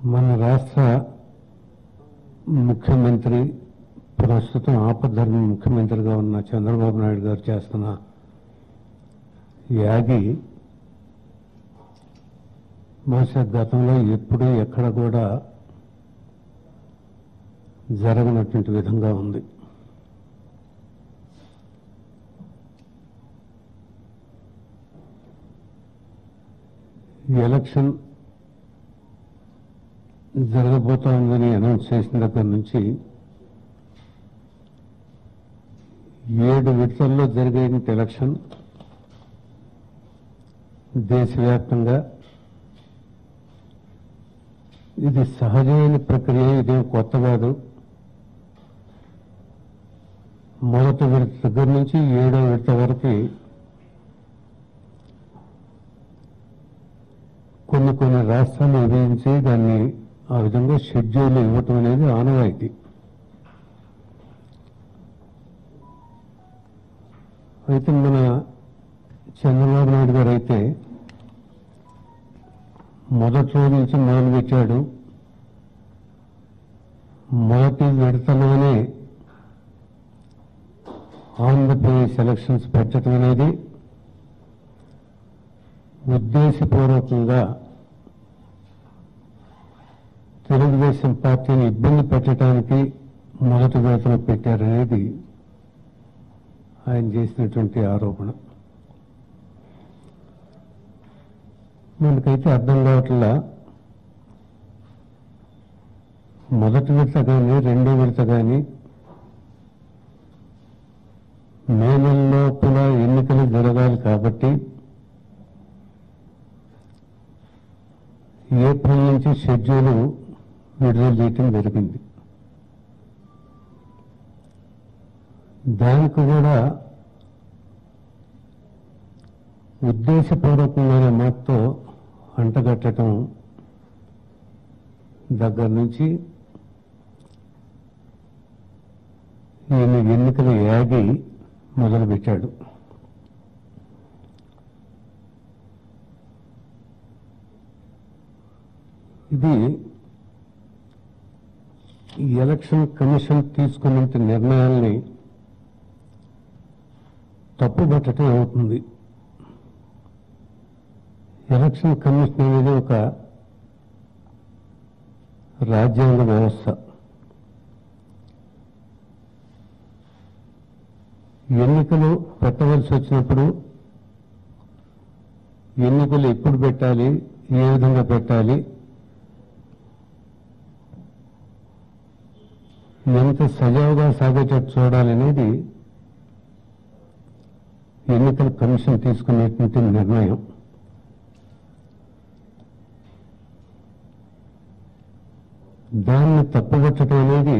మన రాష్ట్ర ముఖ్యమంత్రి ప్రస్తుతం ఆపద్ధర్మ ముఖ్యమంత్రిగా ఉన్న చంద్రబాబు నాయుడు గారు చేస్తున్న యాగి బహుశా గతంలో ఎప్పుడూ ఎక్కడ కూడా జరగనటువంటి విధంగా ఉంది ఈ ఎలక్షన్ జరగబోతా ఉందని అనౌన్స్ చేసిన దగ్గర నుంచి ఏడు విడతల్లో జరిగే ఎలక్షన్ దేశవ్యాప్తంగా ఇది సహజమైన ప్రక్రియ ఇదేం కొత్త కాదు మొదటి విడత దగ్గర నుంచి ఏడో విడత వరకు కొన్ని కొన్ని రాష్ట్రాలు విభజించి దాన్ని ఆ విధంగా షెడ్యూల్ ఇవ్వటం అనేది ఆనవాయితీ అయితే మన చంద్రబాబు నాయుడు గారు అయితే మొదటి రోజు నుంచి మొదలుపెట్టాడు మొదటి విడతలోనే ఆంధ్రప్రదేశ్ ఎలక్షన్స్ పెట్టడం అనేది ఉద్దేశపూర్వకంగా తెలుగుదేశం పార్టీని ఇబ్బంది పెట్టడానికి మొదటి విడతలో పెట్టారనేది ఆయన చేసినటువంటి ఆరోపణ మనకైతే అర్థం కావట్లా మొదటి విడత కానీ రెండో విడత కానీ మే నెల లోపల ఎన్నికలు జరగాలి కాబట్టి ఏప్రిల్ నుంచి షెడ్యూల్ విడుదల చేయటం జరిగింది దానికి కూడా ఉద్దేశపూర్వకమైన మాటతో అంటగట్టడం దగ్గర నుంచి ఈయన ఎన్నికల యాగి మొదలుపెట్టాడు ఇది ఈ ఎలక్షన్ కమిషన్ తీసుకున్న నిర్ణయాల్ని తప్పుపట్టడం అవుతుంది ఎలక్షన్ కమిషన్ అనేది ఒక రాజ్యాంగ వ్యవస్థ ఎన్నికలు పెట్టవలసి వచ్చినప్పుడు ఎన్నికలు ఎప్పుడు పెట్టాలి ఏ విధంగా పెట్టాలి ఎంత సజావుగా సాగేటట్టు చూడాలనేది ఎన్నికల కమిషన్ తీసుకునేటువంటి నిర్ణయం దాన్ని తప్పుపట్టడం అనేది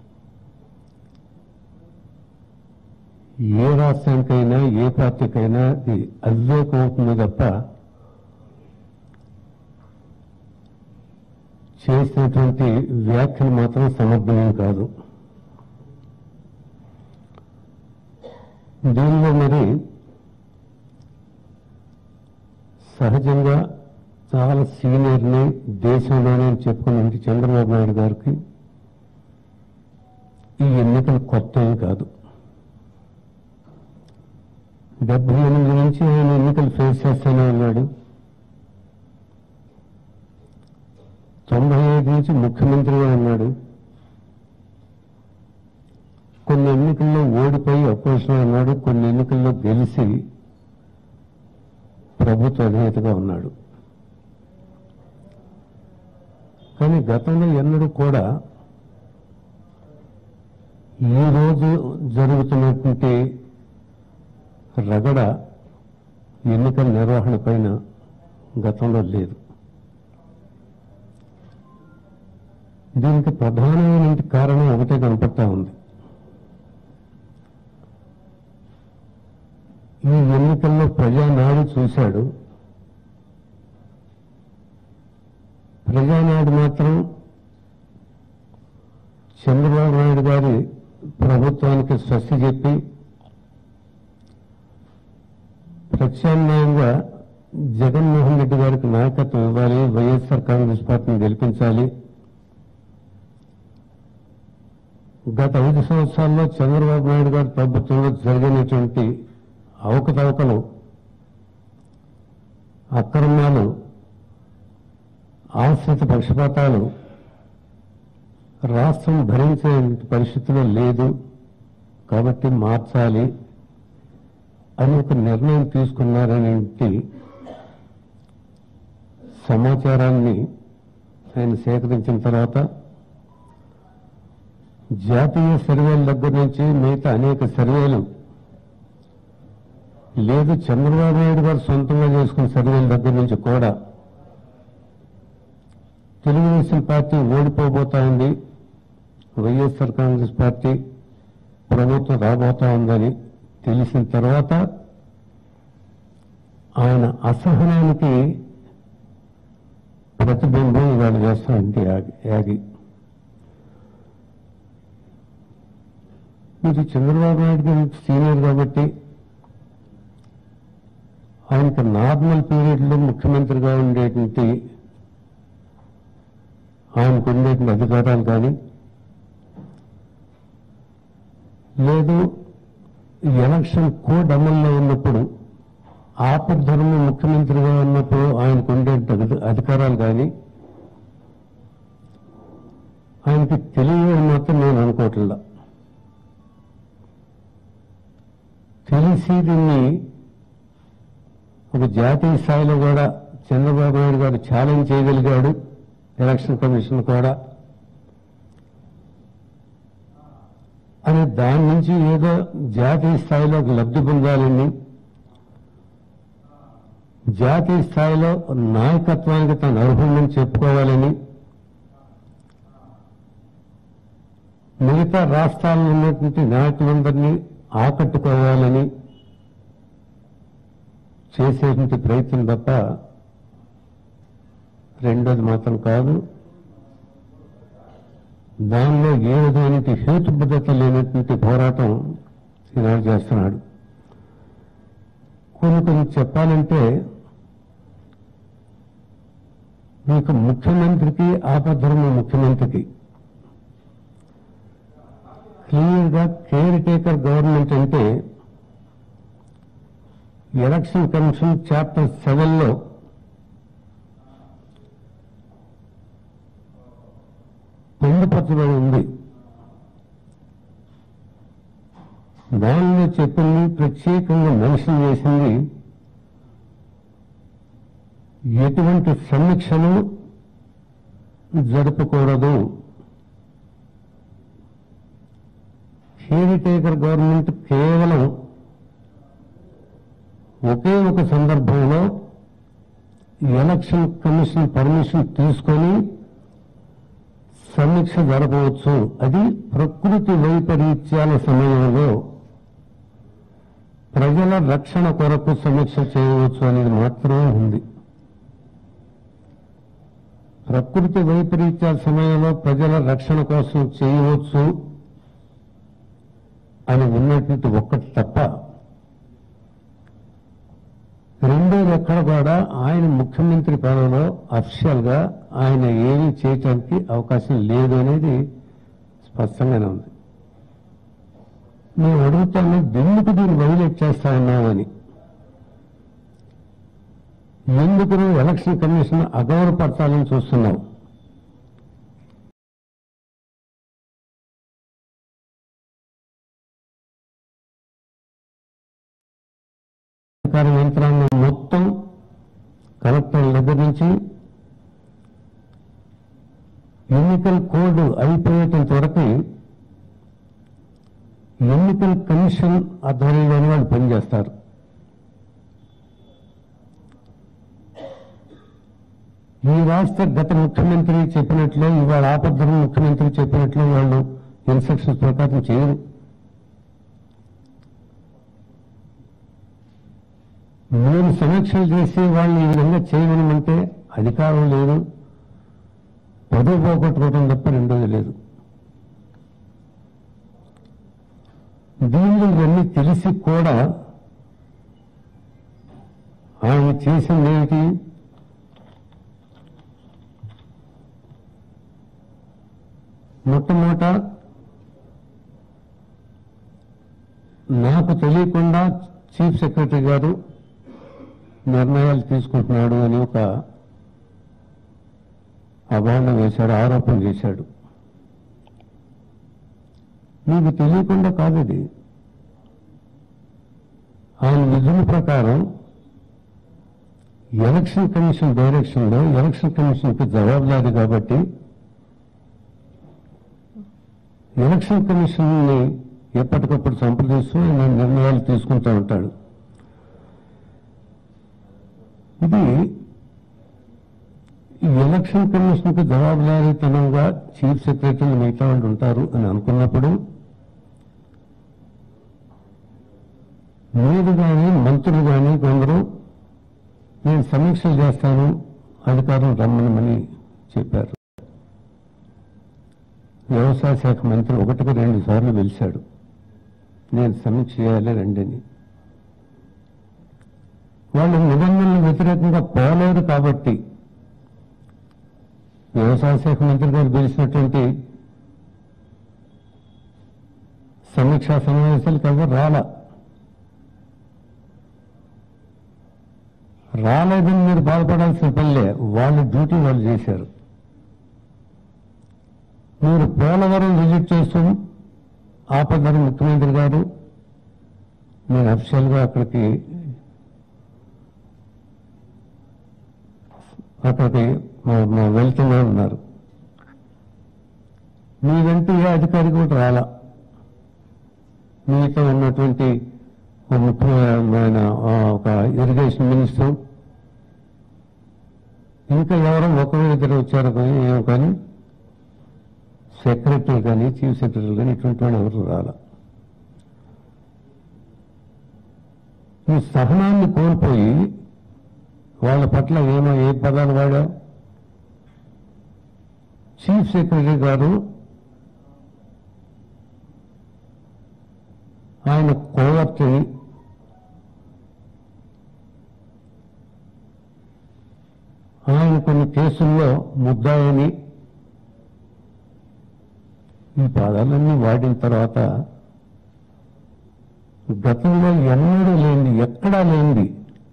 ఏ రాష్ట్రానికైనా ఏ పార్టీకైనా అది అవివేకం అవుతుంది తప్ప చేసినటువంటి వ్యాఖ్యలు మాత్రం సమర్థనం కాదు దీనిలో మరి సహజంగా చాలా సీనియర్ని దేశంలోనే చెప్పుకున్న చంద్రబాబు నాయుడు గారికి ఈ ఎన్నికలు కొత్త ఏం కాదు డెబ్బై ఎనిమిది నుంచి ఆయన ఎన్నికలు ఫేస్ చేస్తూనే ఉన్నాడు తొంభై ఐదు నుంచి ముఖ్యమంత్రిగా ఉన్నాడు కొన్ని ఎన్నికల్లో ఓడిపోయి అపోజిషన్ ఉన్నాడు కొన్ని ఎన్నికల్లో గెలిచి ప్రభుత్వ అధినేతగా ఉన్నాడు కానీ గతంలో ఎన్నడూ కూడా ఈ రోజు జరుగుతున్నటువంటి రగడ ఎన్నికల నిర్వహణ పైన గతంలో లేదు దీనికి ప్రధానమైన కారణం ఒకటే కనపడతా ఉంది ఈ ఎన్నికల్లో ప్రజానాడు చూశాడు ప్రజానాడు మాత్రం చంద్రబాబు నాయుడు గారి ప్రభుత్వానికి స్వస్తి చెప్పి ప్రత్యామ్నాయంగా జగన్మోహన్ రెడ్డి గారికి నాయకత్వం ఇవ్వాలి వైఎస్ఆర్ కాంగ్రెస్ పార్టీని గెలిపించాలి గత ఐదు సంవత్సరాల్లో చంద్రబాబు నాయుడు గారి ప్రభుత్వంలో జరిగినటువంటి అవకతవకలు అక్రమాలు ఆశ్రిత పక్షపాతాలు రాష్ట్రం భరించే పరిస్థితిలో లేదు కాబట్టి మార్చాలి అని ఒక నిర్ణయం తీసుకున్నారనేటి సమాచారాన్ని ఆయన సేకరించిన తర్వాత జాతీయ సర్వేల దగ్గర నుంచి మిగతా అనేక సర్వేలు లేదు చంద్రబాబు నాయుడు గారు సొంతంగా చేసుకున్న సర్వేల దగ్గర నుంచి కూడా తెలుగుదేశం పార్టీ ఓడిపోబోతా ఉంది వైఎస్ఆర్ కాంగ్రెస్ పార్టీ ప్రభుత్వం రాబోతా ఉందని తెలిసిన తర్వాత ఆయన అసహనానికి ప్రతిబింబం ఇవాళ చేస్తానంటే యాగి యాగి మీరు చంద్రబాబు నాయుడు గారు సీనియర్ కాబట్టి ఆయనకు నార్మల్ పీరియడ్లో ముఖ్యమంత్రిగా ఉండేటువంటి ఆయనకు ఉండేటువంటి అధికారాలు కానీ లేదు ఈ ఎలక్షన్ కోడ్ అమల్లో ఉన్నప్పుడు ఆపద్ధర్మ ముఖ్యమంత్రిగా ఉన్నప్పుడు ఆయనకు ఉండే అధికారాలు కానీ ఆయనకి తెలియని మాత్రం నేను అనుకోవట్లా తెలిసి దీన్ని ఒక జాతీయ స్థాయిలో కూడా చంద్రబాబు నాయుడు గారు ఛాలెంజ్ చేయగలిగాడు ఎలక్షన్ కమిషన్ కూడా అని దాని నుంచి ఏదో జాతీయ స్థాయిలో ఒక లబ్ధి పొందాలని జాతీయ స్థాయిలో నాయకత్వానికి తన అర్హులని చెప్పుకోవాలని మిగతా రాష్ట్రాల్లో ఉన్నటువంటి నాయకులందరినీ ఆకట్టుకోవాలని చేసేటువంటి ప్రయత్నం తప్ప రెండోది మాత్రం కాదు దానిలో ఏ విధమైన హేతుబద్ధత లేనటువంటి పోరాటం ఈనాడు చేస్తున్నాడు కొన్ని కొన్ని చెప్పాలంటే మీకు ముఖ్యమంత్రికి ఆపద్ధర్మ ముఖ్యమంత్రికి క్లియర్గా కేర్ టేకర్ గవర్నమెంట్ అంటే ఎలక్షన్ కమిషన్ చాప్టర్ సెవెన్లో పొందుపరచబడి ఉంది దానిలో చెప్పింది ప్రత్యేకంగా మెన్షన్ చేసింది ఎటువంటి సమీక్షలు జరపకూడదు కేర్ టేకర్ గవర్నమెంట్ కేవలం ఒకే ఒక సందర్భంలో ఎలక్షన్ కమిషన్ పర్మిషన్ తీసుకొని సమీక్ష జరపవచ్చు అది ప్రకృతి వైపరీత్యాల సమయంలో ప్రజల రక్షణ కొరకు సమీక్ష చేయవచ్చు అనేది మాత్రమే ఉంది ప్రకృతి వైపరీత్యాల సమయంలో ప్రజల రక్షణ కోసం చేయవచ్చు అని ఉన్నటువంటి ఒక్కటి తప్ప రెండోది ఎక్కడ కూడా ఆయన ముఖ్యమంత్రి పదవిలో అఫిషియల్ గా ఆయన ఏమీ చేయటానికి అవకాశం లేదు అనేది స్పష్టంగానే ఉంది మేము అడుగుతాను ఎందుకు దీన్ని వైలేట్ చేస్తా ఉన్నామని ఎందుకు నువ్వు ఎలక్షన్ కమిషన్ అగౌరవపరచాలని చూస్తున్నావు అధికార యంత్రాంగం మొత్తం కలెక్టర్ దగ్గర నుంచి ఎన్నికల కోడ్ అయిపోయేటంత వరకు ఎన్నికల కమిషన్ ఆధ్వర్యంలోనే వాళ్ళు పనిచేస్తారు ఈ రాష్ట్ర గత ముఖ్యమంత్రి చెప్పినట్లు ఇవాళ ఆపద్ధర్మ ముఖ్యమంత్రి చెప్పినట్లు వాళ్ళు ఇన్స్ట్రక్షన్స్ ప్రకారం చేయరు మీరు సమీక్షలు చేసి వాళ్ళు ఈ విధంగా చేయమనమంటే అధికారం లేదు పదవి పోగొట్టుకోవడం తప్ప రెండోది లేదు దీనిలో ఇవన్నీ తెలిసి కూడా ఆయన చేసింది ఏమిటి మొట్టమొదట నాకు తెలియకుండా చీఫ్ సెక్రటరీ గారు నిర్ణయాలు తీసుకుంటున్నాడు అని ఒక అభాండం వేశాడు ఆరోపణ చేశాడు మీకు తెలియకుండా కాదు ఇది ఆయన విధుల ప్రకారం ఎలక్షన్ కమిషన్ డైరెక్షన్లో ఎలక్షన్ కమిషన్కి జవాబుదారి కాబట్టి ఎలక్షన్ కమిషన్ని ఎప్పటికప్పుడు సంప్రదిస్తూ ఆయన నిర్ణయాలు తీసుకుంటూ ఉంటాడు ఇది ఈ ఎలక్షన్ కమిషన్కి జవాబుదారీతనంగా చీఫ్ సెక్రటరీలు మిగతా వాళ్ళు ఉంటారు అని అనుకున్నప్పుడు మీరు కానీ మంత్రులు కానీ కొందరు నేను సమీక్షలు చేస్తాను అధికారులు రమ్మనమని చెప్పారు వ్యవసాయ శాఖ మంత్రి ఒకటికి రెండు సార్లు పిలిచాడు నేను సమీక్ష చేయాలి రండిని వాళ్ళు నిబంధనలు వ్యతిరేకంగా పోలేరు కాబట్టి వ్యవసాయ శాఖ మంత్రి గారు పిలిచినటువంటి సమీక్షా సమావేశాలకు ఎవరు రాలా రాలేదని మీరు బాధపడాల్సిన పనిలే వాళ్ళ డ్యూటీ వాళ్ళు చేశారు మీరు పోలవరం విజిట్ చేస్తూ ఆపద్దరు ముఖ్యమంత్రి గారు నేను అఫిషియల్గా అక్కడికి అక్కడికి మా- మా వెళ్తూనే ఉన్నారు మీ వెంట ఏ అధికారి కూడా రాలా మీతో ఉన్నటువంటి ఒక ముఖ్యమైన ఆ, ఒక ఇరిగేషన్ మినిస్టర్ ఇంకా ఎవరో ఒకరు ఇద్దరు వచ్చారు కానీ ఏమో కానీ సెక్రటరీ కానీ చీఫ్ సెక్రటరీ కానీ ఇటువంటి వాళ్ళు ఎవరు రాల ఈ సహనాన్ని కోల్పోయి వాళ్ళ పట్ల ఏమో ఏ పదాలు వాడా చీఫ్ సెక్రటరీ గారు ఆయన కోవర్తి ఆయన కొన్ని కేసుల్లో ముద్దాయని ఈ పదాలన్నీ వాడిన తర్వాత గతంలో ఎన్నడూ లేనిది ఎక్కడా లేనిది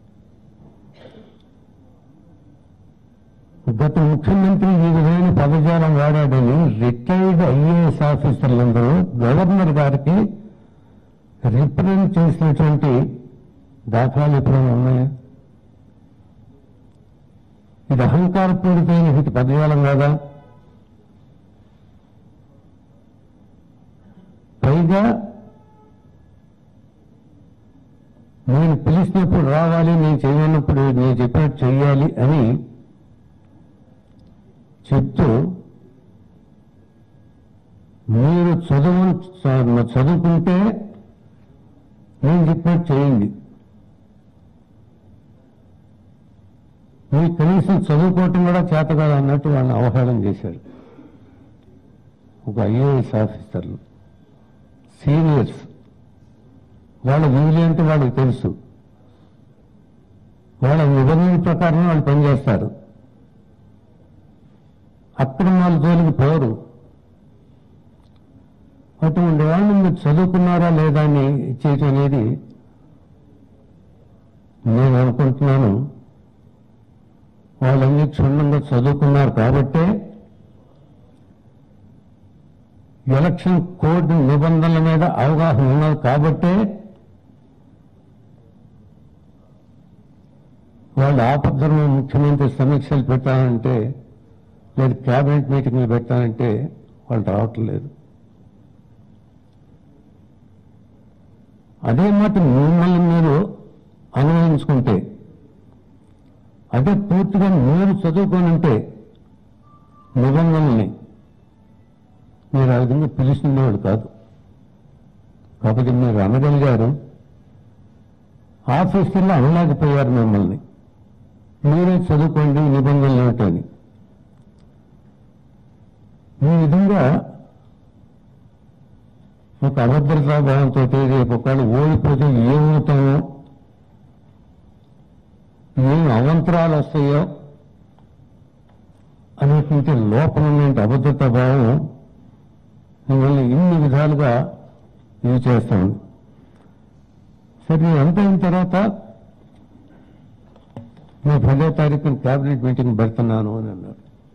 గత ముఖ్యమంత్రి ఈ విధమైన పదజాలం వాడాడని రిటైర్డ్ ఐఏఎస్ ఆఫీసర్లందరూ గవర్నర్ గారికి రిప్రజెంట్ చేసినటువంటి దాఖలాలు ఎప్పుడైనా ఉన్నాయా ఇది అహంకారపూరితమైన ఇది పదజాలం కాదా పైగా నేను పిలిచినప్పుడు రావాలి నేను చేయనప్పుడు నేను చెప్పినట్టు చెయ్యాలి అని చెప్తూ మీరు చదువు చ- చదువుకుంటే నేను చెప్పినట్టు చేయండి మీకు కనీసం చదువుకోవటం కూడా చేత కాదు అన్నట్టు వాళ్ళని అవహేళన చేశారు ఒక ఐఏఎస్ ఆఫీసర్లు సీనియర్స్ వాళ్ళ విధులు అంటే వాళ్ళకి తెలుసు వాళ్ళ నిబంధనల ప్రకారం వాళ్ళు పనిచేస్తారు అక్రమాల జోలికి పోరు అటువంటి వాళ్ళు మీరు చదువుకున్నారా లేదా అని చేయటం అనేది నేను అనుకుంటున్నాను వాళ్ళన్నీ క్షుణ్ణంగా చదువుకున్నారు కాబట్టే ఎలక్షన్ కోడ్ నిబంధనల మీద అవగాహన ఉన్నది కాబట్టే వాళ్ళు ఆపద్ధర్మ ముఖ్యమంత్రి సమీక్షలు పెట్టాలంటే లేదు క్యాబినెట్ మీటింగ్లు పెట్టాలంటే వాళ్ళు రావట్లేదు అదే మాట మిమ్మల్ని మీరు అనుభవించుకుంటే అదే పూర్తిగా మీరు చదువుకొని ఉంటే నిబంధనల్ని మీరు ఆ విధంగా పిలుచుకునేవాడు కాదు కాబట్టి మీరు అనగలిగారు ఆఫీసుల్లో అనలేకపోయారు మిమ్మల్ని మీరే చదువుకోండి నిబంధనలు ఏమిటని ఈ విధంగా ఒక అభద్రతా భావంతో రేపు ఒకవేళ ఓడిపోతే ఏమవుతామో ఏం అవంతరాలు వస్తాయో అనేటువంటి లోపల ఉన్నటువంటి అభద్రతా భావం మిమ్మల్ని ఇన్ని విధాలుగా ఇది చేస్తాను సరే అంత అయిన తర్వాత నేను పదో తారీఖున క్యాబినెట్ మీటింగ్ పెడుతున్నాను అని అన్నారు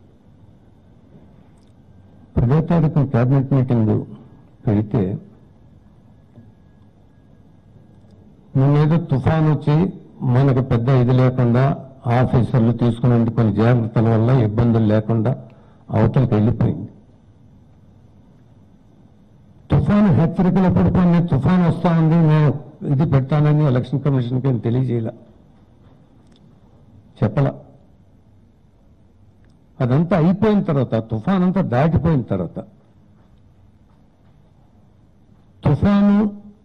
పదో తారీఖున క్యాబినెట్ మీటింగ్ పెడితే నేనేదో తుఫాన్ వచ్చి మనకు పెద్ద ఇది లేకుండా ఆఫీసర్లు తీసుకునే కొన్ని జాగ్రత్తల వల్ల ఇబ్బందులు లేకుండా అవతలకి వెళ్ళిపోయింది తుఫాను హెచ్చరికలు పడిపోయింది తుఫాన్ వస్తా ఉంది నేను ఇది పెడతానని ఎలక్షన్ కమిషన్కి ఏం తెలియజేయాల చెప్పలా అదంతా అయిపోయిన తర్వాత తుఫాన్ అంతా దాటిపోయిన తర్వాత తుఫాను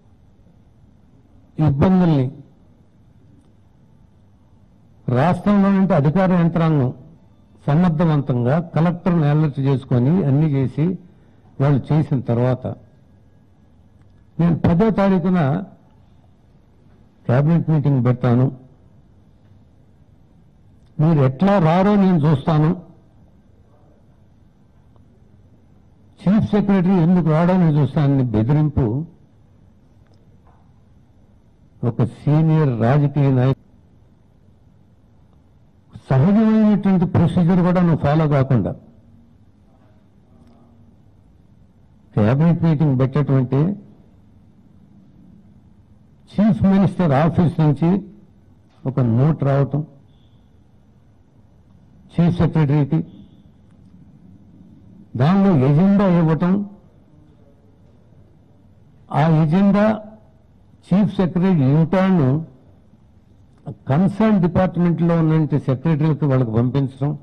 ఇబ్బందుల్ని రాష్ట్రంలో ఉంటే అధికార యంత్రాంగం సమర్థవంతంగా కలెక్టర్ని అలర్ట్ చేసుకొని అన్ని చేసి వాళ్ళు చేసిన తర్వాత నేను పదో తారీఖున క్యాబినెట్ మీటింగ్ పెడతాను మీరు ఎట్లా రారో నేను చూస్తాను చీఫ్ సెక్రటరీ ఎందుకు రాడో నేను చూస్తానని బెదిరింపు ఒక సీనియర్ రాజకీయ నాయకు సహజమైనటువంటి ప్రొసీజర్ కూడా నువ్వు ఫాలో కాకుండా క్యాబినెట్ మీటింగ్ పెట్టేటువంటి చీఫ్ మినిస్టర్ ఆఫీస్ నుంచి ఒక నోట్ రావటం చీఫ్ సెక్రటరీకి దానిలో ఎజెండా ఇవ్వటం ఆ agenda chief secretary intern concern డిపార్ట్మెంట్లో ఉన్న సెక్రటరీకి వాళ్ళకి పంపించడం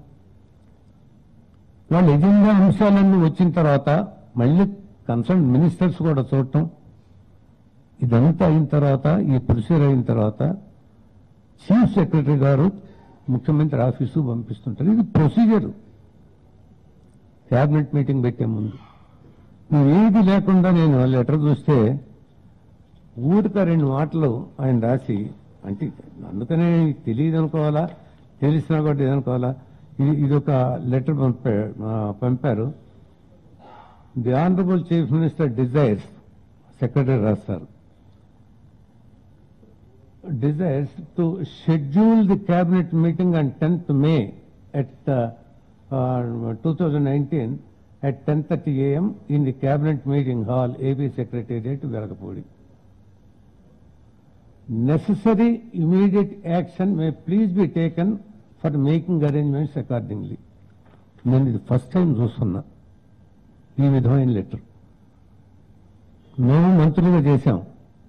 వాళ్ళ ఎజెండా అంశాలన్నీ వచ్చిన తర్వాత మళ్ళీ కన్సర్న్ మినిస్టర్స్ కూడా చూడటం ఇదంతా అయిన తర్వాత ఈ ప్రొసీజర్ అయిన తర్వాత చీఫ్ సెక్రటరీ గారు ముఖ్యమంత్రి ఆఫీసు పంపిస్తుంటారు ఇది ప్రొసీజర్ క్యాబినెట్ మీటింగ్ పెట్టే ముందు నువ్వేది లేకుండా నేను లెటర్ చూస్తే ఊరిక రెండు మాటలు ఆయన రాసి అంటే అందుకనే తెలియదు అనుకోవాలా తెలిసినా కూడా ఇది అనుకోవాలా ఇది ఇది ఒక లెటర్ పంపా ఆ, పంపారు the honourable chief minister desires secretary రాస్తారు desires to schedule the cabinet meeting on 10th May at uh, uh, 2019 at 10:30 a.m. in the cabinet meeting hall, AB Secretariat, Velagapudi. Necessary immediate action may please be taken for making arrangements accordingly. నేను ఇది first time చూస్తున్నా ఈ విధమైన letter మేము మంత్రులుగా చేశాం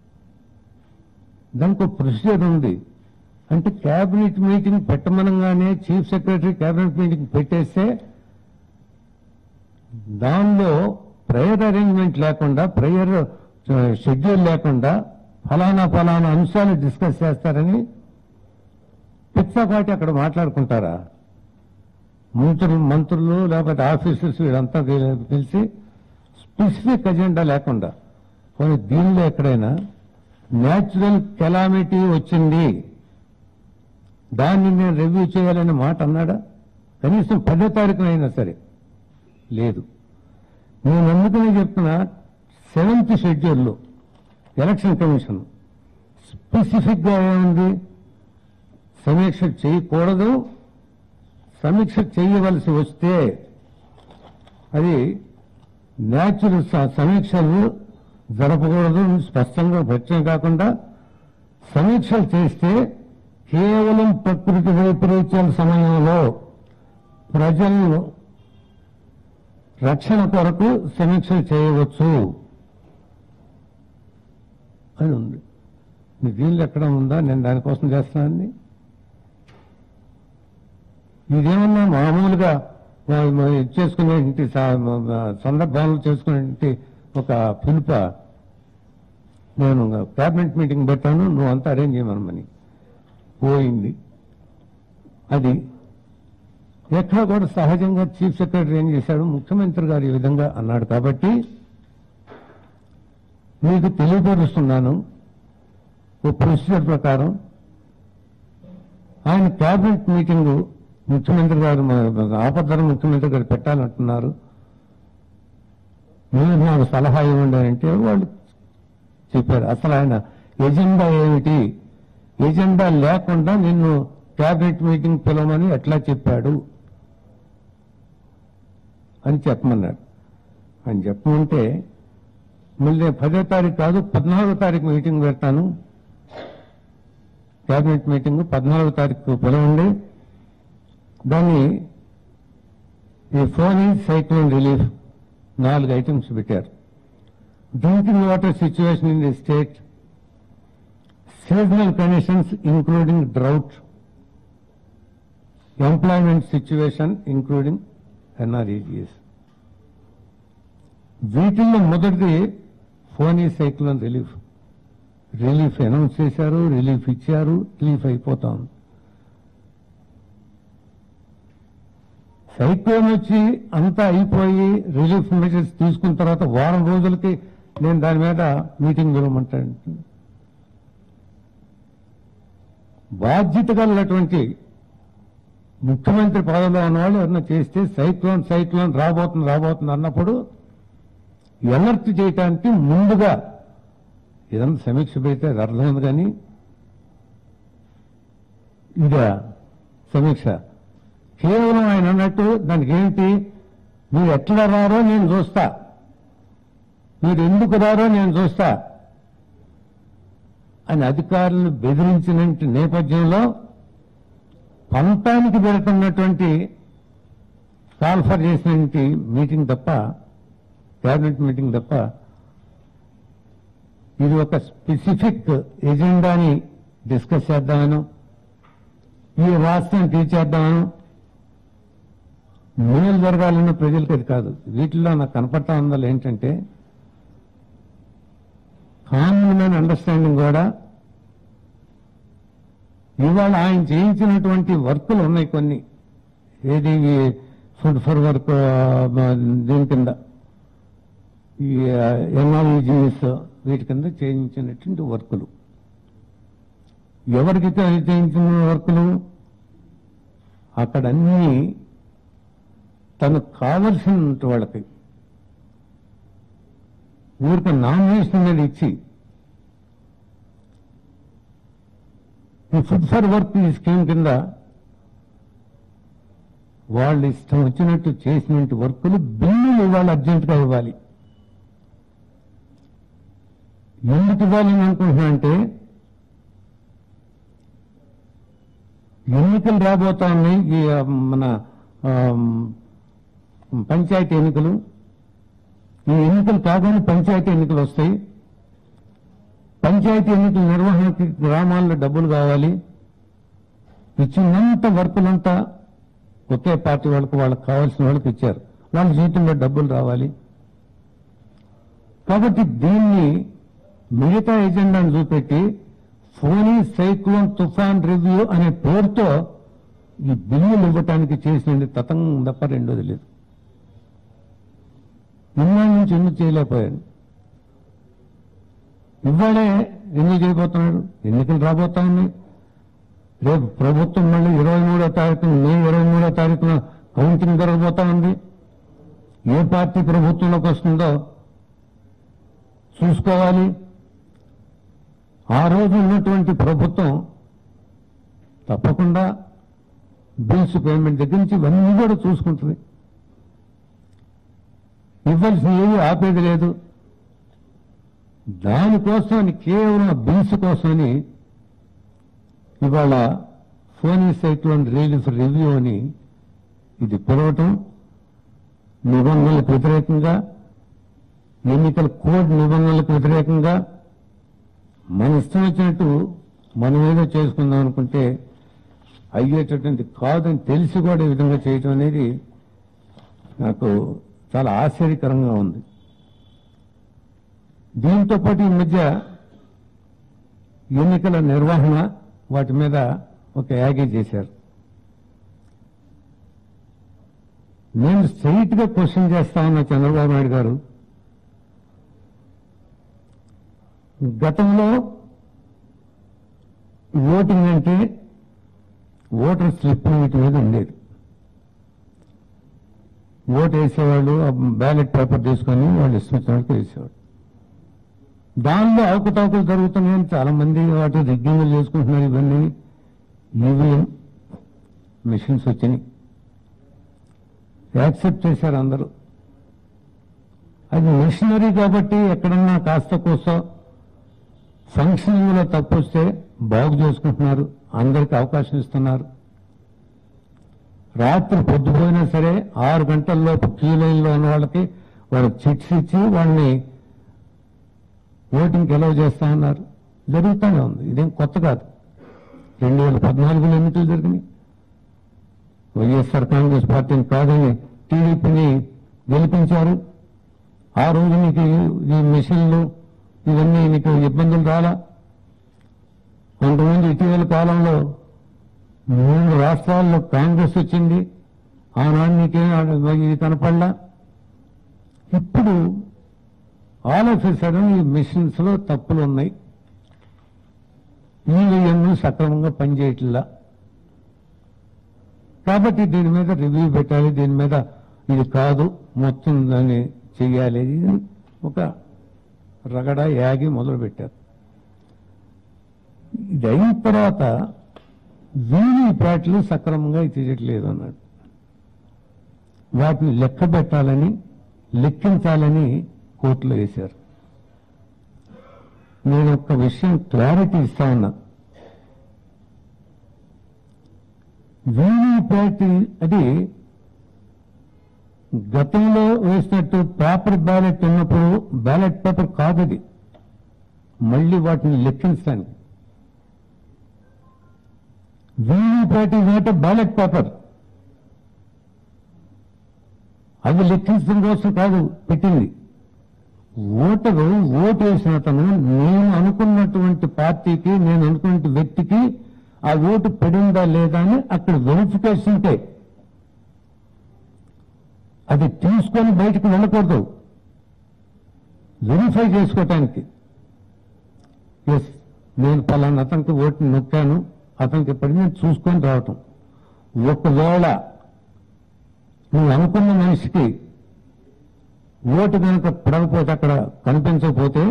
దానికి ఒక ప్రొసీజర్ ఉంది అంటే క్యాబినెట్ మీటింగ్ పెట్టమనగానే చీఫ్ సెక్రటరీ క్యాబినెట్ మీటింగ్ పెట్టేస్తే దానిలో ప్రేయర్ అరేంజ్మెంట్ లేకుండా ప్రేయర్ షెడ్యూల్ లేకుండా ఫలానా ఫలానా అంశాలు డిస్కస్ చేస్తారని పిచ్చాపాటి అక్కడ మాట్లాడుకుంటారా మంత్రులు మంత్రులు లేకపోతే ఆఫీసర్స్ వీళ్ళంతా కలిసి స్పెసిఫిక్ అజెండా లేకుండా కొన్ని దీనిలో ఎక్కడైనా న్యాచురల్ కెలామిటీ వచ్చింది దాన్ని నేను రివ్యూ చేయాలనే మాట అన్నాడా కనీసం పదో తారీఖునైనా సరే లేదు నేను అందుకనే చెప్తున్నా సెవెంత్ షెడ్యూల్లో ఎలక్షన్ కమిషన్ స్పెసిఫిక్గా ఏముంది సమీక్ష చేయకూడదు సమీక్ష చేయవలసి వస్తే అది న్యాచురల్ స- సమీక్షలు జరపకూడదు స్పష్టంగా ప్రశ్న కాకుండా సమీక్షలు చేస్తే కేవలం ప్రకృతి వైపరీత్యాల సమయంలో ప్రజలను రక్షణ కొరకు సమీక్షలు చేయవచ్చు అని ఉంది మీ దీనిలో ఎక్కడ ఉందా నేను దానికోసం చేస్తున్నానండి ఇదేమన్నా మామూలుగా మా- మా ఇది చేసుకునే ఇంటి సందర్భాలు చేసుకునే ఒక పిలుప నేను క్యాబినెట్ మీటింగ్ పెట్టాను నువ్వు అంతా అరేంజ్ చేయమనమని పోయింది అది ఎక్కడ కూడా సహజంగా చీఫ్ సెక్రటరీ ఏం చేశాడు ముఖ్యమంత్రి గారు ఈ విధంగా అన్నాడు కాబట్టి మీకు తెలియపరుస్తున్నాను ఓ ప్రొసీజర్ ప్రకారం ఆయన క్యాబినెట్ మీటింగ్ ముఖ్యమంత్రి గారు మా- ఆపద్ధర ముఖ్యమంత్రి గారు పెట్టాలంటున్నారు మీరు నాకు సలహా ఇవ్వండి అంటే వాళ్ళు చెప్పారు అసలు ఆయన ఎజెండా ఏమిటి ఎజెండా లేకుండా నిన్ను క్యాబినెట్ మీటింగ్ పిలవమని ఎట్లా చెప్పాడు అని చెప్పమన్నాడు అని చెప్పమంటే మళ్ళీ పదో తారీఖు కాదు పద్నాలుగో తారీఖు మీటింగ్ పెడతాను క్యాబినెట్ మీటింగ్ పద్నాలుగో తారీఖు పిలవండి దాన్ని ఈ ఫోన్ సైక్లోన్ రిలీఫ్ నాలుగు ఐటమ్స్ పెట్టారు drinking water situation in the state seasonal conditions including drought employment situation including NREGS వీటిల్లో మొదటిది Fani cyclone relief relief announce చేశారు రిలీఫ్ ఇచ్చారు రిలీఫ్ అయిపోతా ఉంది సైక్లోన్ వచ్చి అంతా అయిపోయి రిలీఫ్ మెజర్స్ తీసుకున్న తర్వాత వారం రోజులకి నేను దాని మీద మీటింగ్ పిలవమంటాను బాధ్యత కలిగినటువంటి ముఖ్యమంత్రి పదవిలో ఉన్నవాళ్ళు ఎవరన్నా చేస్తే సైక్లోన్ సైక్లోన్ రాబోతుంది రాబోతుంది అన్నప్పుడు ఎలర్ట్ చేయటానికి ముందుగా ఇదంతా సమీక్ష పెడితే అది అర్థమైంది కానీ ఇదా సమీక్ష కేవలం ఆయన అన్నట్టు దానికి ఏంటి మీరు ఎట్లా రారో నేను చూస్తా మీరు ఎందుకు రారో నేను చూస్తా అని అధికారులను బెదిరించిన నేపథ్యంలో పంతానికి పెడుతున్నటువంటి కాల్ఫర్ చేసినటువంటి మీటింగ్ తప్ప క్యాబినెట్ మీటింగ్ తప్ప ఇది ఒక స్పెసిఫిక్ ఎజెండాని డిస్కస్ చేద్దామను ఈ రాష్ట్రం తీర్చేద్దామను మేలు జరగాలన్న ప్రజలకు అది కాదు వీటిల్లో నాకు కనపడతా ఉందో ఏంటంటే కామన్ మ్యాన్ అండర్స్టాండింగ్ కూడా ఇవాళ ఆయన చేయించినటువంటి వర్కులు ఉన్నాయి కొన్ని ఏది ఫుడ్ ఫర్ వర్క్ దీని కింద ఈ ఎన్ఆర్ఈజీఎస్ వీటి కింద చేయించినటువంటి వర్కులు ఎవరికి చేయించిన వర్కులు అక్కడ అన్ని తనకు కావలసిన వాళ్ళకి ఊరికి నామినేషన్ మీద ఇచ్చి ఈ ఫుడ్ ఫర్ వర్క్ ఈ స్కీమ్ కింద వాళ్ళు ఇష్టం వచ్చినట్టు చేసినట్టు వర్కులు బిల్లులు ఇవాళ అర్జెంటుగా ఇవ్వాలి ఎందుకు ఇవ్వాలని అనుకుంటున్నా అంటే ఎన్నికలు రాబోతా ఉన్నాయి ఈ ఆ, మన ఆ, పంచాయతీ ఎన్నికలు ఈ ఎన్నికలు కాగానే పంచాయతీ ఎన్నికలు వస్తాయి పంచాయతీ ఎన్నికల నిర్వహణకి గ్రామాల్లో డబ్బులు కావాలి ఇచ్చినంత వర్కులంతా ఒకే పార్టీ వాళ్ళకు వాళ్ళకి కావాల్సిన వాళ్ళకి ఇచ్చారు వాళ్ళ జీతంలో డబ్బులు రావాలి కాబట్టి దీన్ని మిగతా ఎజెండాను చూపెట్టి ఫోనీ సైక్లోన్ తుఫాన్ రివ్యూ అనే పేరుతో ఈ బిల్లులు ఇవ్వటానికి చేసిన తతంగం తప్ప రెండోది లేదు ఇన్నాళ్ళ నుంచి ఎందుకు చేయలేకపోయాడు ఇవాళే ఎందుకు చేయబోతున్నాడు ఎన్నికలు రాబోతా ఉన్నాయి రేపు ప్రభుత్వం మళ్ళీ ఇరవై మూడో తారీఖున మే ఇరవై మూడో తారీఖున కౌంటింగ్ జరగబోతా ఉంది ఏ పార్టీ ప్రభుత్వంలోకి వస్తుందో చూసుకోవాలి ఆ రోజు ఉన్నటువంటి ప్రభుత్వం తప్పకుండా బిల్స్ పేమెంట్ దగ్గర నుంచి ఇవన్నీ కూడా చూసుకుంటుంది ఇవ్వాల్సిన ఏవి ఆపేది లేదు దానికోసమని కేవలం బిల్స్ కోసమని ఇవాళ ఫోనీ సైక్లోన్ రిలీఫ్ రివ్యూ అని ఇది పిలవటం నిబంధనలకు వ్యతిరేకంగా ఎన్నికల కోడ్ నిబంధనలకు వ్యతిరేకంగా మన ఇష్టం వచ్చినట్టు మనం ఏదో చేసుకుందాం అనుకుంటే అయ్యేటటువంటి కాదని తెలిసి కూడా ఈ విధంగా చేయటం అనేది నాకు చాలా ఆశ్చర్యకరంగా ఉంది దీంతో పాటు ఈ మధ్య ఎన్నికల నిర్వహణ వాటి మీద ఒక యాగీ చేశారు నేను స్ట్రైట్ గా క్వశ్చన్ చేస్తా ఉన్నా చంద్రబాబు నాయుడు గారు గతంలో ఓటింగ్ అంటే ఓటర్ స్లిప్ వీటి మీద ఉండేది ఓటు వేసేవాళ్ళు బ్యాలెట్ పేపర్ తీసుకొని వాళ్ళు ఇష్టం వచ్చినట్టు వేసేవాడు దానిలో అవకతవకలు జరుగుతున్నాయని చాలా మంది వాటి రిగ్గింగ్లు చేసుకుంటున్నారు ఇవన్నీ ఈవీఎం మిషన్స్ వచ్చినాయి యాక్సెప్ట్ చేశారు అందరూ అది మిషనరీ కాబట్టి ఎక్కడన్నా కాస్త కూస్తో ఫంక్షనింగ్ లో తప్పు వస్తే బాగు చేసుకుంటున్నారు అందరికి అవకాశం ఇస్తున్నారు రాత్రి పొద్దుపోయినా సరే ఆరు గంటల్లోపు క్యూ లైన్లో ఉన్న వాళ్ళకి వాళ్ళకి చిట్స్ ఇచ్చి వాళ్ళని ఓటింగ్కి ఎలవ్ చేస్తా ఉన్నారు జరుగుతూనే ఉంది ఇదేం కొత్త కాదు రెండు వేల పద్నాలుగులో ఎన్నికలు జరిగినాయి వైఎస్ఆర్ కాంగ్రెస్ పార్టీని కాదని టీడీపీని గెలిపించారు ఆ రోజు నీకు ఈ- ఈ మిషన్లు ఇవన్నీ నీకు ఇబ్బందులు రాలా కొంతమంది ఇటీవల కాలంలో మూడు రాష్ట్రాల్లో కాంగ్రెస్ వచ్చింది ఆనాడు నీకేం ఆ- ఇది కనపడలా ఇప్పుడు ఆల్ ఆఫ్ సడన్ ఈ మిషన్స్ లో తప్పులు ఉన్నాయి ఈవీఎం సక్రమంగా పనిచేయట్లా కాబట్టి దీని మీద రివ్యూ పెట్టాలి దీని మీద ఇది కాదు మొత్తం దాన్ని చెయ్యాలి ఇది ఒక రగడ యాగి మొదలు పెట్టారు ఇది అయిన తర్వాత వీవీ ప్యాట్లు సక్రమంగా తీయట్లేదు అన్నాడు వాటిని లెక్క పెట్టాలని లెక్కించాలని కోర్టులో వేశారు నేను ఒక విషయం క్లారిటీ ఇస్తా ఉన్నా వీవీప్యాట్ అది గతంలో వేసినట్టు పేపర్ బ్యాలెట్ ఉన్నప్పుడు బ్యాలెట్ పేపర్ కాదు అది మళ్ళీ వాటిని లెక్కించడానికి VVPAT is not ballot paper అది లెక్కించడం కోసం కాదు పెట్టింది ఓటరు ఓటు వేసిన అతను నేను అనుకున్నటువంటి పార్టీకి నేను అనుకున్న వ్యక్తికి ఆ ఓటు పడిందా లేదా అని అక్కడ వెరిఫికేషన్ ఉంటే అది తీసుకొని బయటకు వెళ్ళకూడదు వెరిఫై చేసుకోవటానికి ఎస్ నేను పలానా అతనికి ఓటు నొక్కాను అతనికి పడింది చూసుకొని రావటం ఒకవేళ నువ్వు అనుకున్న మనిషికి ఓటు కనుక పడకపోతే అక్కడ కనిపించకపోతే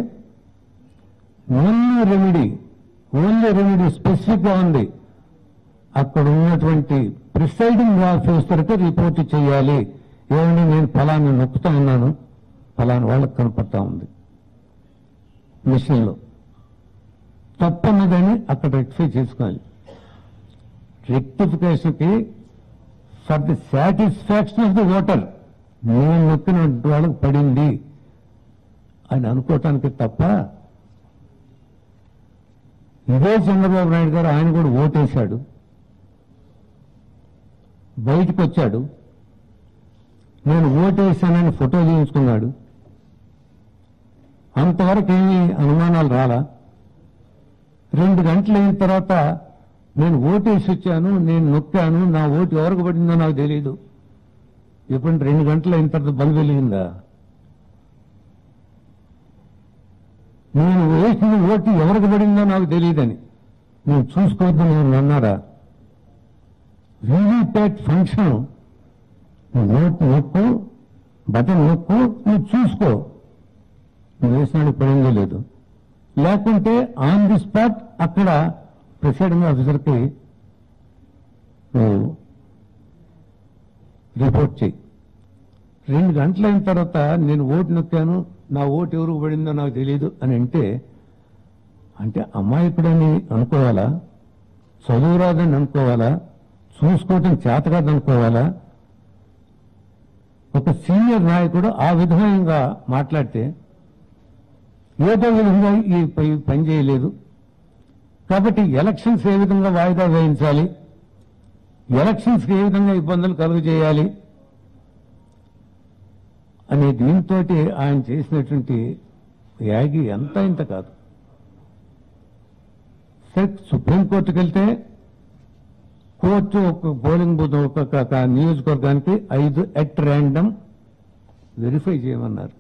only remedy only remedy specific గా ఉంది అక్కడ ఉన్నటువంటి ప్రిసైడింగ్ ఆఫీసర్కి రిపోర్ట్ చేయాలి ఏమండి నేను ఫలాన్ని నొక్కుతా ఉన్నాను ఫలాని వాళ్ళకి కనపడతా ఉంది మిషన్లో తప్పన్నదని అక్కడ రెక్టిఫై చేసుకోవాలి రెక్టిఫికేషన్కి for the satisfaction of the voter నేను నొక్కిన వాళ్ళకి పడింది అని అనుకోవటానికి తప్ప ఇదే చంద్రబాబు నాయుడు గారు ఆయన కూడా ఓటేశాడు బయటకు వచ్చాడు నేను ఓటేశానని ఫోటో తీయించుకున్నాడు అంతవరకు ఏమీ అనుమానాలు రాలా రెండు గంటలు అయిన తర్వాత నేను ఓటేసి వచ్చాను నేను నొక్కాను నా ఓటు ఎవరికి పడిందో నాకు తెలియదు ఎప్పుడు రెండు గంటలు అయిన తర్వాత బల్బు వెలిగిందా నేను వేసిన ఓటు ఎవరికి పడిందో నాకు తెలియదని నేను చూసుకోవద్దు నేను అన్నారా వీవీప్యాట్ ఫంక్షన్ నువ్వు ఓటు నొక్కు బటన్ నొక్కు నువ్వు చూసుకో నువ్వు వేసినాడు పడిందో లేదు లేకుంటే ఆన్ ది స్పాట్ అక్కడ ప్రిసైడింగ్ ఆఫీసర్కి నువ్వు రిపోర్ట్ చేయి రెండు గంటలైన తర్వాత నేను ఓటు నొక్కాను నా ఓటు ఎవరికి పడిందో నాకు తెలియదు అని అంటే అంటే అమాయకుడని అనుకోవాలా చదువురాదని అనుకోవాలా చూసుకోవటం చేతకాదని అనుకోవాలా ఒక సీనియర్ నాయకుడు ఆ విధంగా మాట్లాడితే ఏదో విధంగా ఈ ప- పని చేయలేదు కాబట్టి ఎలక్షన్స్ ఏ విధంగా వాయిదా వేయించాలి ఎలక్షన్స్ ఏ విధంగా ఇబ్బందులు కలుగు చేయాలి అనే దీంతో ఆయన చేసినటువంటి యాగి ఎంత ఇంత కాదు సరే సుప్రీంకోర్టుకి వెళ్తే కోర్టు ఒక పోలింగ్ బూత్ ఒక్కొక్క నియోజకవర్గానికి ఐదు ఎట్ ర్యాండమ్ వెరిఫై చేయమన్నారు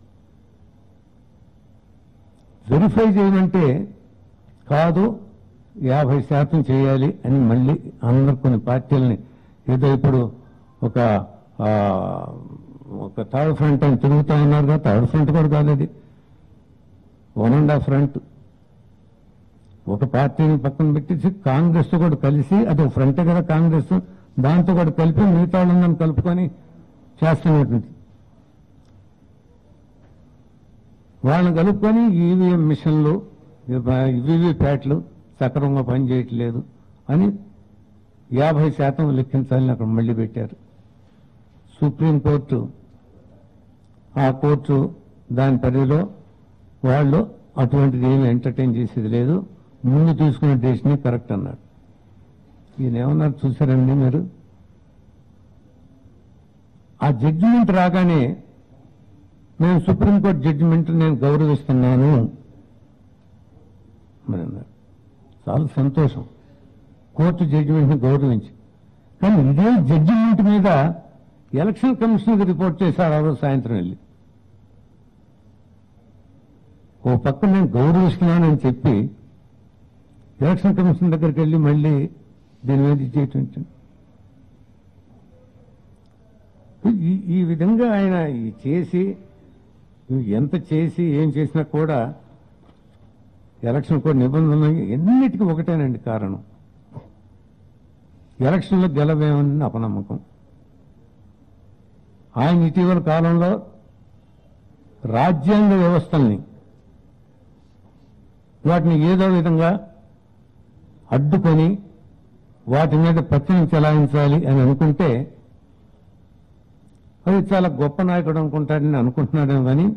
వెరిఫై చేయమంటే కాదు యాభై శాతం చేయాలి అని మళ్ళీ అందరు కొన్ని పార్టీలని ఏదో ఇప్పుడు ఒక ఆ, ఒక థర్డ్ ఫ్రంట్ అని తిరుగుతా ఉన్నారు కదా థర్డ్ ఫ్రంట్ కూడా కాదు అది వన్ అండ్ హాఫ్ ఫ్రంట్ ఒక పార్టీని పక్కన పెట్టేసి కాంగ్రెస్ తో కూడా కలిసి అది ఒక ఫ్రంటే కదా కాంగ్రెస్ దాంతో కూడా కలిపి మిగతా వాళ్ళందరిని కలుపుకొని చేస్తున్నటువంటి వాళ్ళని కలుపుకొని ఈవీఎం మిషన్లు వివి ప్యాట్లు సక్రమంగా పనిచేయట్లేదు అని యాభై శాతం లెక్కించాలని అక్కడ మళ్ళీ పెట్టారు సుప్రీంకోర్టు ఆ కోర్టు దాని పరిధిలో వాళ్ళు అటువంటిది ఏమి ఎంటర్టైన్ చేసేది లేదు ముందు తీసుకున్న డెసిషన్ కరెక్ట్ అన్నాడు ఈయన ఏమన్నారు చూసారండి మీరు ఆ జడ్జిమెంట్ రాగానే నేను సుప్రీంకోర్టు జడ్జిమెంట్ నేను గౌరవిస్తున్నాను మరి అన్నారు చాలా సంతోషం కోర్టు జడ్జిమెంట్ని గౌరవించి కానీ ఇదే జడ్జిమెంట్ మీద ఎలక్షన్ కమిషన్కి రిపోర్ట్ చేశారు ఆ రోజు సాయంత్రం వెళ్ళి ఓ పక్క నేను గౌరవిస్తున్నానని చెప్పి ఎలక్షన్ కమిషన్ దగ్గరికి వెళ్ళి మళ్ళీ దీని మీద ఇచ్చేటువంటి ఈ ఈ విధంగా ఆయన ఈ చేసి ఎంత చేసి ఏం చేసినా కూడా ఎలక్షన్ కోడ్ నిబంధనలు ఎన్నిటికీ ఒకటేనండి కారణం ఎలక్షన్లో గెలవేమని అపనమ్మకం ఆయన ఇటీవల కాలంలో రాజ్యాంగ వ్యవస్థల్ని వాటిని ఏదో విధంగా అడ్డుకొని వాటి మీద పచ్చని చెలాయించాలి అని అనుకుంటే అది చాలా గొప్ప నాయకుడు అనుకుంటాడని అనుకుంటున్నాడేమో కానీ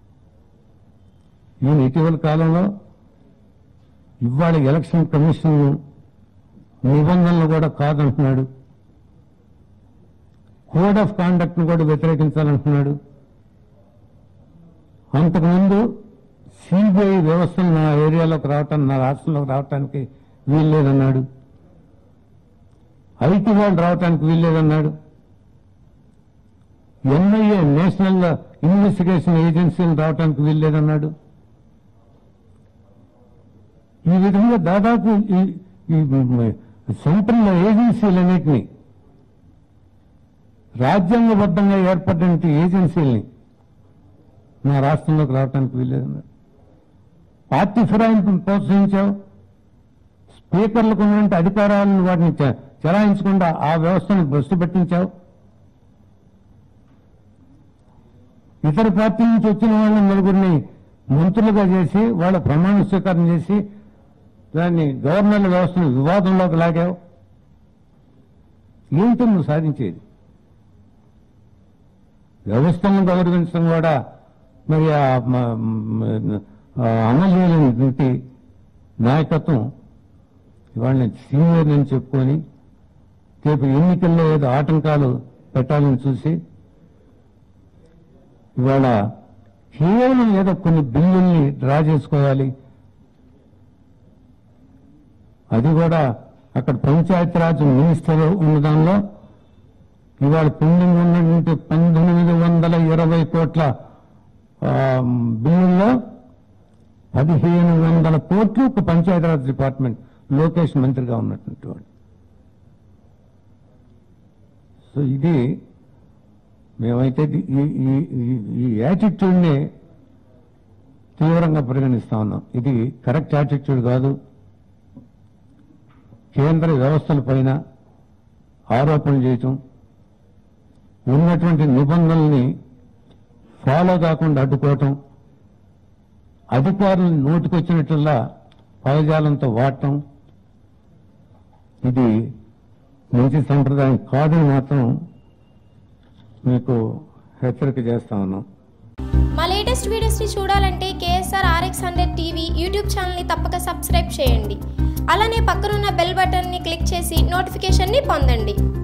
ఈయన ఇటీవల కాలంలో ఇవాళ ఎలక్షన్ కమిషన్ నిబంధనలు కూడా కాదంటున్నాడు కోడ్ ఆఫ్ కాండక్ట్ ను కూడా వ్యతిరేకించాలంటున్నాడు అంతకుముందు సిబిఐ వ్యవస్థను నా ఏరియాలోకి రావటానికి నా రాష్ట్రంలోకి రావటానికి వీల్లేదన్నాడు ఐటీ వాళ్ళు రావటానికి వీల్లేదన్నాడు ఎన్ఐఏ నేషనల్ ఇన్వెస్టిగేషన్ ఏజెన్సీలు రావటానికి వీల్లేదన్నాడు ఈ విధంగా దాదాపు ఈ ఈ సెంట్రల్ ఏజెన్సీలన్నింటినీ రాజ్యాంగబద్ధంగా ఏర్పడిన ఏజెన్సీల్ని నా రాష్ట్రంలోకి రావడానికి వీల్లేదన్నాడు పార్టీ ఫిరాయింపును ప్రోత్సహించావు స్పీకర్లకు ఉన్నటువంటి అధికారాలను వాటిని చ- చెలాయించకుండా ఆ వ్యవస్థను భ్రష్టు పట్టించావు ఇతర పార్టీ నుంచి వచ్చిన వాళ్ళని నలుగురిని మంత్రులుగా చేసి వాళ్ళ ప్రమాణ స్వీకారం చేసి దాన్ని గవర్నర్ల వ్యవస్థను వివాదంలోకి లాగావు ఏంటో నువ్వు సాధించేది వ్యవస్థలను గౌరవించడం కూడా మరి ఆ మ- మ- ఆ అమలు చేయలేనటువంటి నాయకత్వం ఇవాళ నేను సీనియర్ అని చెప్పుకొని రేపు ఎన్నికల్లో ఏదో ఆటంకాలు పెట్టాలని చూసి ఇవాళ కేవలం ఏదో కొన్ని బిల్లుల్ని డ్రా చేసుకోవాలి అది కూడా అక్కడ పంచాయతీరాజ్ మినిస్టర్ ఉన్న దానిలో ఇవాళ పెండింగ్ ఉన్నటువంటి పంతొమ్మిది వందల ఇరవై కోట్ల ఆ, బిల్లుల్లో పదిహేను వందల కోట్లు ఒక పంచాయతీరాజ్ డిపార్ట్మెంట్ లోకేష్ మంత్రిగా ఉన్నటువంటి వాడు సో ఇది మేమైతే ఇది- ఈ ఈ- ఈ- ఈ యాటిట్యూడ్ని తీవ్రంగా పరిగణిస్తా ఉన్నాం ఇది కరెక్ట్ యాటిట్యూడ్ కాదు కేంద్ర వ్యవస్థల పైన ఆరోపణలు చేయటం ఉన్నటువంటి నిబంధనల్ని ఫాలో కాకుండా అడ్డుకోవటం అధికారులను నోటికొచ్చినట్లుగా పదజాలంతో వాడటం ఇది మంచి సంప్రదాయం కాదని మాత్రం మీకు హెచ్చరిక చేస్తా ఉన్నాం మా లేటెస్ట్ వీడియోస్ని చూడాలంటే KSR RX hundred TV YouTube ఛానల్ని తప్పక సబ్స్క్రైబ్ చేయండి అలానే పక్కనున్న బెల్ బటన్ని క్లిక్ చేసి నోటిఫికేషన్ని పొందండి